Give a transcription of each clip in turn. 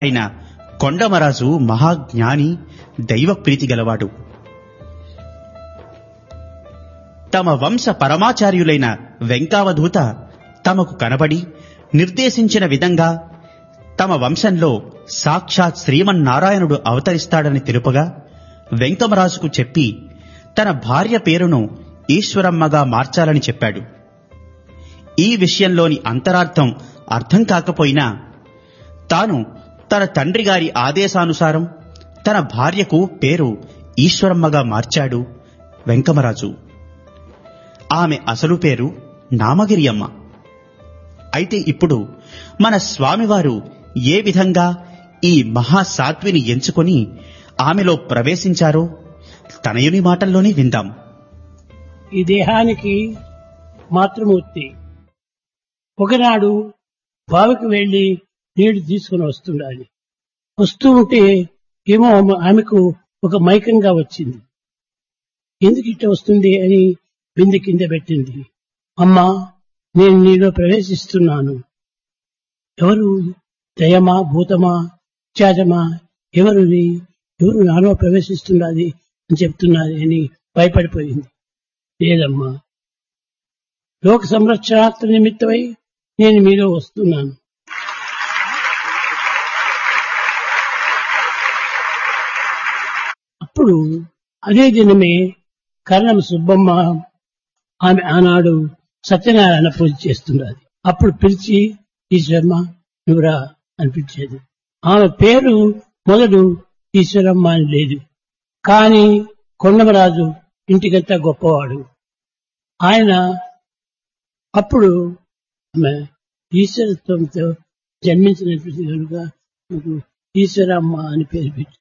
అయిన కొండమరాజు మహాజ్ఞాని దైవప్రీతి గలవాడు తమ వంశ పరమాచార్యులైన వెంకావధూత తమకు కనబడి నిర్దేశించిన విధంగా తమ వంశంలో సాక్షాత్ శ్రీమన్నారాయణుడు అవతరిస్తాడని తెలుపగా వెంకమరాజుకు చెప్పి తన భార్య పేరును ఈశ్వరమ్మగా మార్చాలని చెప్పాడు ఈ విషయంలోని అంతరార్థం అర్థం కాకపోయినా తాను తన తండ్రి గారి ఆదేశానుసారం తన భార్యకు పేరు ఈశ్వరమ్మగా మార్చాడు వెంకమరాజు ఆమె అసలు పేరు నామగిరి అమ్మ అయితే ఇప్పుడు మన స్వామివారు ఏ విధంగా ఈ మహాసాత్విని ఎంచుకొని ఆమెలో ప్రవేశించారో తనయుని మాటల్లోనే విందాం ఈ దేహానికి మాతృమూర్తి ఒకనాడు బావికి వెళ్లి నీళ్లు తీసుకుని వస్తుండాలి వస్తూ ఉంటే ఏమో ఆమెకు ఒక మైకంగా వచ్చింది ఎందుకు ఇట్ట వస్తుంది అని బిందె కింద పెట్టింది అమ్మా నేను నీలో ప్రవేశిస్తున్నాను ఎవరు దయమా భూతమా త్యాజమా ఎవరు ఎవరు నాలో ప్రవేశిస్తున్నది అని చెప్తున్నది అని భయపడిపోయింది లేదమ్మా లోక సంరక్షణార్థ నిమిత్తమై నేను మీలో వస్తున్నాను అప్పుడు అదే దినమే కర్ణం సుబ్బమ్మ ఆమె ఆనాడు సత్యనారాయణ పూజ చేస్తున్నది అప్పుడు పిలిచి ఈశ్వరమ్మ నువ్వురా అనిపించేది ఆమె పేరు మొదలు ఈశ్వరమ్మ అని లేదు కానీ కొండమరాజు ఇంటికంతా గొప్పవాడు ఆయన అప్పుడు ఆమె ఈశ్వరత్వంతో జన్మించినటువంటి కనుక నాకు ఈశ్వరమ్మ అని పేరు పెట్టి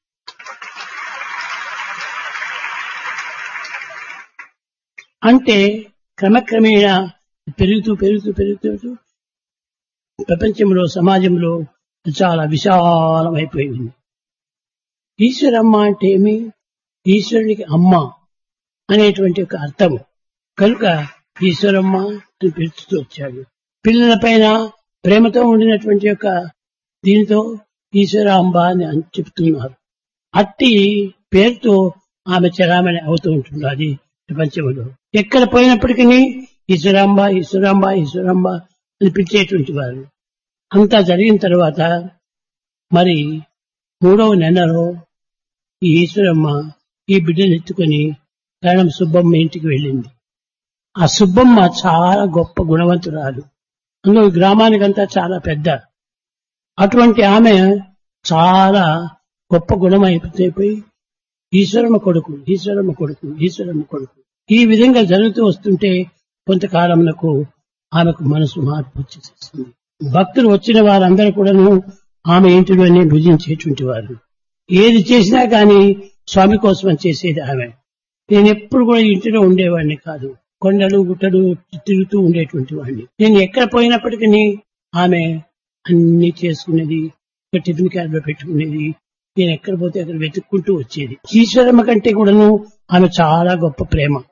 అంటే క్రమక్రమేణా పెరుగుతూ పెరుగుతూ పెరుగుతూ ప్రపంచంలో సమాజంలో చాలా విశాలమైపోయింది ఈశ్వరమ్మ అంటే ఏమి ఈశ్వరునికి అమ్మ అనేటువంటి ఒక అర్థం కనుక ఈశ్వరమ్మ అని పిలుస్తూ వచ్చాడు పిల్లల పైన ప్రేమతో ఉండినటువంటి యొక్క దీనితో ఈశ్వరాంబ అని అని చెప్తున్నారు అట్టి పేరుతో ఆమె చరామణి అవుతూ ఉంటున్నది ప్రపంచంలో ఎక్కడ పోయినప్పటికీ ఈశ్వరాంబ ఈశ్వరాంబ ఈశ్వరాంబ అని పిలిచేటువంటి వారు అంతా జరిగిన తర్వాత మరి మూడవ నెలలో ఈ ఈశ్వరమ్మ ఈ బిడ్డను ఎత్తుకొని కరణం సుబ్బమ్మ ఇంటికి వెళ్ళింది ఆ సుబ్బమ్మ చాలా గొప్ప గుణవంతురాలు అందులో ఈ గ్రామానికంతా చాలా పెద్ద అటువంటి ఆమె చాలా గొప్ప గుణం అయిపోయి ఈశ్వరమ్మ కొడుకు ఈశ్వరమ్మ కొడుకు ఈశ్వరమ్మ కొడుకు ఈ విధంగా జరుగుతూ వస్తుంటే కొంతకాలంలో ఆమెకు మనసు మార్పు వచ్చేసేసింది భక్తులు వచ్చిన వారందరూ కూడాను ఆమె ఇంటిలోనే భుజించేటువంటి వారు ఏది చేసినా కానీ స్వామి కోసం చేసేది ఆమె నేను ఎప్పుడు కూడా ఇంటిలో ఉండేవాడిని కాదు కొండలు గుట్టలు తిరుగుతూ ఉండేటువంటి వాడిని నేను ఎక్కడ పోయినప్పటికీ ఆమె అన్ని చేసుకునేది ఒక టిఫిన్ క్యాబ్ లో పెట్టుకునేది నేను ఎక్కడ పోతే అక్కడ వెతుక్కుంటూ వచ్చేది ఈశ్వరమ్మ కంటే కూడాను ఆమె చాలా గొప్ప ప్రేమ